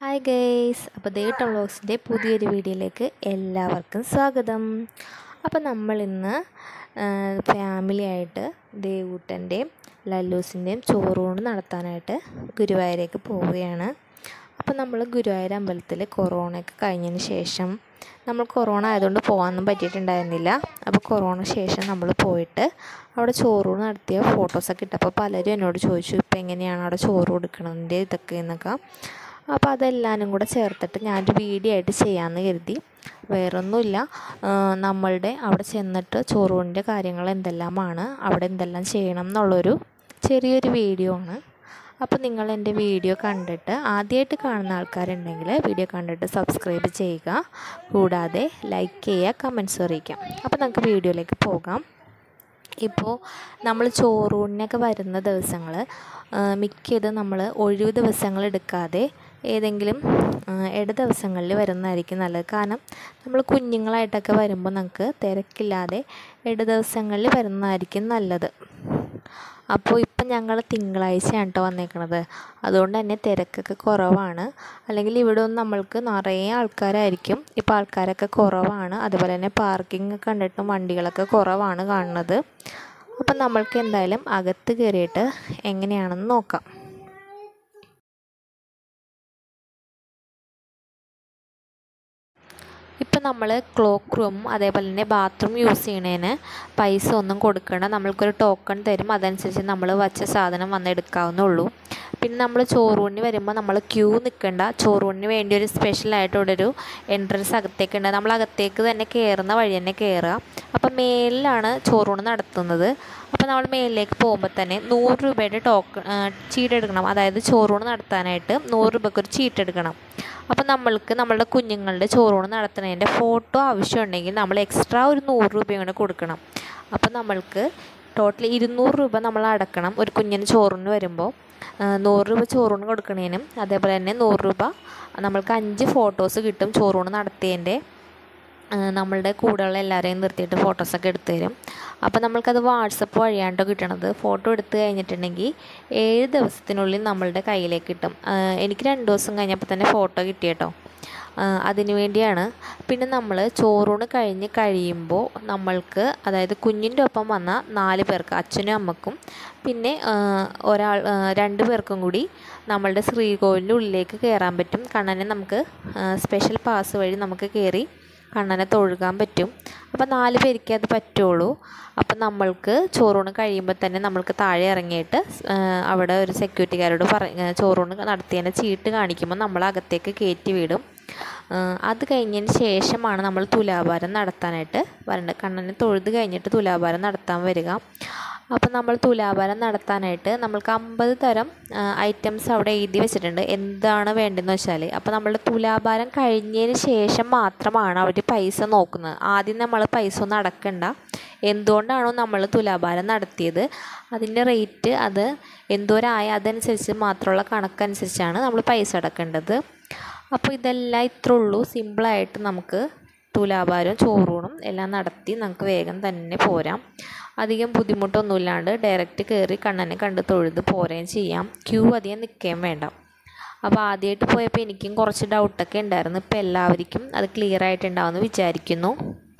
hi guys അപ്പോൾ ദേട്ടം വ്ളോഗ്സിൻ്റെ പുതിയൊരു വീഡിയോയിലേക്ക് എല്ലാവർക്കും സ്വാഗതം അപ്പോൾ നമ്മളിന്ന് ഫാമിലി ആയിട്ട് ദേവൂട്ടൻ്റെയും ലല്ലൂസിൻ്റെയും ചോറൂണ് നടത്താനായിട്ട് ഗുരുവായൂരേക്ക് പോവുകയാണ് അപ്പോൾ നമ്മൾ ഗുരുവായൂർ അമ്പലത്തിൽ കൊറോണയൊക്കെ കഴിഞ്ഞതിന് ശേഷം നമ്മൾ കൊറോണ ആയതുകൊണ്ട് പോകാനൊന്നും പറ്റിയിട്ടുണ്ടായിരുന്നില്ല അപ്പോൾ കൊറോണ ശേഷം നമ്മൾ പോയിട്ട് അവിടെ ചോറൂണ് നടത്തിയ ഫോട്ടോസൊക്കെ ഇട്ടപ്പോൾ പലരും എന്നോട് ചോദിച്ചു ഇപ്പോൾ എങ്ങനെയാണ് അവിടെ ചോറ് കൊടുക്കണതിൻ്റെ ഇതൊക്കെ എന്നൊക്കെ അപ്പോൾ അതെല്ലാനും കൂടെ ചേർത്തിട്ട് ഞാനൊരു വീഡിയോ ആയിട്ട് ചെയ്യാമെന്ന് കരുതി വേറൊന്നുമില്ല നമ്മളുടെ അവിടെ ചെന്നിട്ട് ചോറൂണിൻ്റെ കാര്യങ്ങൾ എന്തെല്ലാമാണ് അവിടെ എന്തെല്ലാം ചെയ്യണം എന്നുള്ളൊരു ചെറിയൊരു വീഡിയോ ആണ് അപ്പോൾ നിങ്ങൾ എൻ്റെ വീഡിയോ കണ്ടിട്ട് ആദ്യമായിട്ട് കാണുന്ന ആൾക്കാരുണ്ടെങ്കിൽ വീഡിയോ കണ്ടിട്ട് സബ്സ്ക്രൈബ് ചെയ്യുക കൂടാതെ ലൈക്ക് ചെയ്യുക കമൻസ് അറിയിക്കാം അപ്പോൾ നമുക്ക് വീഡിയോയിലേക്ക് പോകാം ഇപ്പോൾ നമ്മൾ ചോറൂണിനൊക്കെ വരുന്ന ദിവസങ്ങൾ മിക്കത് നമ്മൾ ഒഴിവ് ദിവസങ്ങൾ എടുക്കാതെ ഏതെങ്കിലും ഇട ദിവസങ്ങളിൽ വരുന്നതായിരിക്കും നല്ലത് കാരണം നമ്മൾ കുഞ്ഞുങ്ങളായിട്ടൊക്കെ വരുമ്പോൾ നമുക്ക് തിരക്കില്ലാതെ ഇട ദിവസങ്ങളിൽ വരുന്നതായിരിക്കും നല്ലത് അപ്പോൾ ഇപ്പം ഞങ്ങൾ തിങ്കളാഴ്ചയാണ് കേട്ടോ വന്നേക്കണത് അതുകൊണ്ട് തന്നെ തിരക്കൊക്കെ കുറവാണ് അല്ലെങ്കിൽ ഇവിടെ ഒന്നും നമ്മൾക്ക് നിറയെ ആൾക്കാരായിരിക്കും ഇപ്പോൾ ആൾക്കാരൊക്കെ കുറവാണ് അതുപോലെ തന്നെ പാർക്കിംഗ് കണ്ടിട്ടും വണ്ടികളൊക്കെ കുറവാണ് കാണുന്നത് അപ്പം നമ്മൾക്ക് എന്തായാലും അകത്ത് കയറിയിട്ട് എങ്ങനെയാണെന്ന് നോക്കാം ഇപ്പം നമ്മൾ ക്ലോക്ക് റൂം അതേപോലെ തന്നെ ബാത്റൂം യൂസ് ചെയ്യണതിന് പൈസ ഒന്നും കൊടുക്കണം നമ്മൾക്കൊരു ടോക്കൺ തരും അതനുസരിച്ച് നമ്മൾ വച്ച സാധനം വന്ന് എടുക്കാവുന്നുള്ളൂ പിന്നെ നമ്മൾ ചോറൂണിന് വരുമ്പോൾ നമ്മൾ ക്യൂ നിൽക്കേണ്ട ചോറൂണിന് വേണ്ടി ഒരു സ്പെഷ്യലായിട്ട് ഇവിടെ ഒരു എൻട്രൻസ് അകത്തേക്ക് ഉണ്ട് നമ്മൾ അകത്തേക്ക് തന്നെ കയറുന്ന വഴി തന്നെ കയറുക അപ്പം മേലിലാണ് ചോറൂണ് നടത്തുന്നത് അപ്പോൾ നമ്മൾ മേലിലേക്ക് പോകുമ്പോൾ തന്നെ നൂറ് രൂപയുടെ ടോക്കൺ ചീട്ടെടുക്കണം അതായത് ചോറൂണ് നടത്താനായിട്ട് നൂറ് രൂപയ്ക്ക് ഒരു ചീട്ടെടുക്കണം അപ്പോൾ നമ്മൾക്ക് നമ്മളുടെ കുഞ്ഞുങ്ങളുടെ ചോറൂണ് നടത്തുന്നതിൻ്റെ ഫോട്ടോ ആവശ്യമുണ്ടെങ്കിൽ നമ്മൾ എക്സ്ട്രാ ഒരു നൂറ് രൂപയും കൂടെ കൊടുക്കണം അപ്പോൾ നമ്മൾക്ക് ടോട്ടൽ ഇരുന്നൂറ് രൂപ നമ്മൾ അടക്കണം ഒരു കുഞ്ഞിന് ചോറിന് വരുമ്പോൾ നൂറ് രൂപ ചോറൂണ് കൊടുക്കണേനും അതേപോലെ തന്നെ നൂറ് രൂപ നമ്മൾക്ക് അഞ്ച് ഫോട്ടോസ് കിട്ടും ചോറൂണ് നടത്തിയതിൻ്റെ നമ്മളുടെ കൂടെയുള്ള എല്ലാവരെയും നിർത്തിയിട്ട് ഫോട്ടോസൊക്കെ എടുത്തു തരും അപ്പോൾ നമ്മൾക്കത് വാട്സപ്പ് വഴിയാണ്ടോ കിട്ടണത് ഫോട്ടോ എടുത്തു കഴിഞ്ഞിട്ടുണ്ടെങ്കിൽ ഏഴ് ദിവസത്തിനുള്ളിൽ നമ്മളുടെ കയ്യിലേക്ക് കിട്ടും എനിക്ക് രണ്ട് ദിവസം കഴിഞ്ഞപ്പോൾ തന്നെ ഫോട്ടോ കിട്ടിയേട്ടോ അതിനു വേണ്ടിയാണ് പിന്നെ നമ്മൾ ചോറൂണ് കഴിഞ്ഞ് കഴിയുമ്പോൾ നമ്മൾക്ക് അതായത് കുഞ്ഞിൻ്റെ ഒപ്പം വന്ന നാല് പേർക്ക് അച്ഛനും അമ്മക്കും പിന്നെ ഒരാൾ രണ്ട് പേർക്കും കൂടി നമ്മളുടെ ശ്രീകോവിലിൻ്റെ ഉള്ളിലേക്ക് കയറാൻ പറ്റും കണ്ണനെ നമുക്ക് സ്പെഷ്യൽ പാസ് വഴി നമുക്ക് കയറി കണ്ണനെ തൊഴുകാൻ പറ്റും അപ്പോൾ നാല് പേർക്ക് അത് പറ്റുള്ളൂ അപ്പം നമ്മൾക്ക് ചോറൂണ് കഴിയുമ്പോൾ തന്നെ നമ്മൾക്ക് താഴെ ഇറങ്ങിയിട്ട് അവിടെ ഒരു സെക്യൂരിറ്റിക്കാരോട് പറ ചോറൂണ് നടത്തിയതിൻ്റെ ചീട്ട് കാണിക്കുമ്പോൾ നമ്മൾ അകത്തേക്ക് കയറ്റി വിടും അത് കഴിഞ്ഞതിന് ശേഷമാണ് നമ്മൾ തുലാഭാരം നടത്താനായിട്ട് വരേണ്ടത് കണ്ണനെ തൊഴുത് കഴിഞ്ഞിട്ട് തുലാഭാരം നടത്താൻ വരിക അപ്പോൾ നമ്മൾ തുലാഭാരം നടത്താനായിട്ട് നമ്മൾക്ക് അമ്പത് തരം ഐറ്റംസ് അവിടെ എഴുതി വെച്ചിട്ടുണ്ട് എന്താണ് വേണ്ടതെന്ന് വെച്ചാൽ അപ്പോൾ നമ്മളുടെ തുലാഭാരം കഴിഞ്ഞതിന് ശേഷം മാത്രമാണ് അവർ പൈസ നോക്കുന്നത് ആദ്യം നമ്മൾ പൈസ ഒന്നും അടക്കണ്ട എന്തുകൊണ്ടാണോ നമ്മൾ തുലാഭാരം നടത്തിയത് അതിൻ്റെ റേറ്റ് അത് എന്തോരായ അതനുസരിച്ച് മാത്രമുള്ള കണക്കനുസരിച്ചാണ് നമ്മൾ പൈസ അടക്കേണ്ടത് അപ്പോൾ ഇതെല്ലാം ഇത്രേ ഉള്ളൂ സിമ്പിളായിട്ട് നമുക്ക് തുലാഭാരവും ചോറൂണും എല്ലാം നടത്തി നമുക്ക് വേഗം തന്നെ പോരാം അധികം ബുദ്ധിമുട്ടൊന്നുമില്ലാണ്ട് ഡയറക്റ്റ് കയറി കണ്ണനെ കണ്ട് തൊഴുത് പോരുകയും ചെയ്യാം ക്യൂ അധികം നിൽക്കുകയും വേണ്ട അപ്പോൾ ആദ്യമായിട്ട് പോയപ്പോൾ എനിക്കും കുറച്ച് ഡൗട്ടൊക്കെ ഉണ്ടായിരുന്നു ഇപ്പോൾ എല്ലാവർക്കും അത് ക്ലിയർ ആയിട്ടുണ്ടാവുമെന്ന് വിചാരിക്കുന്നു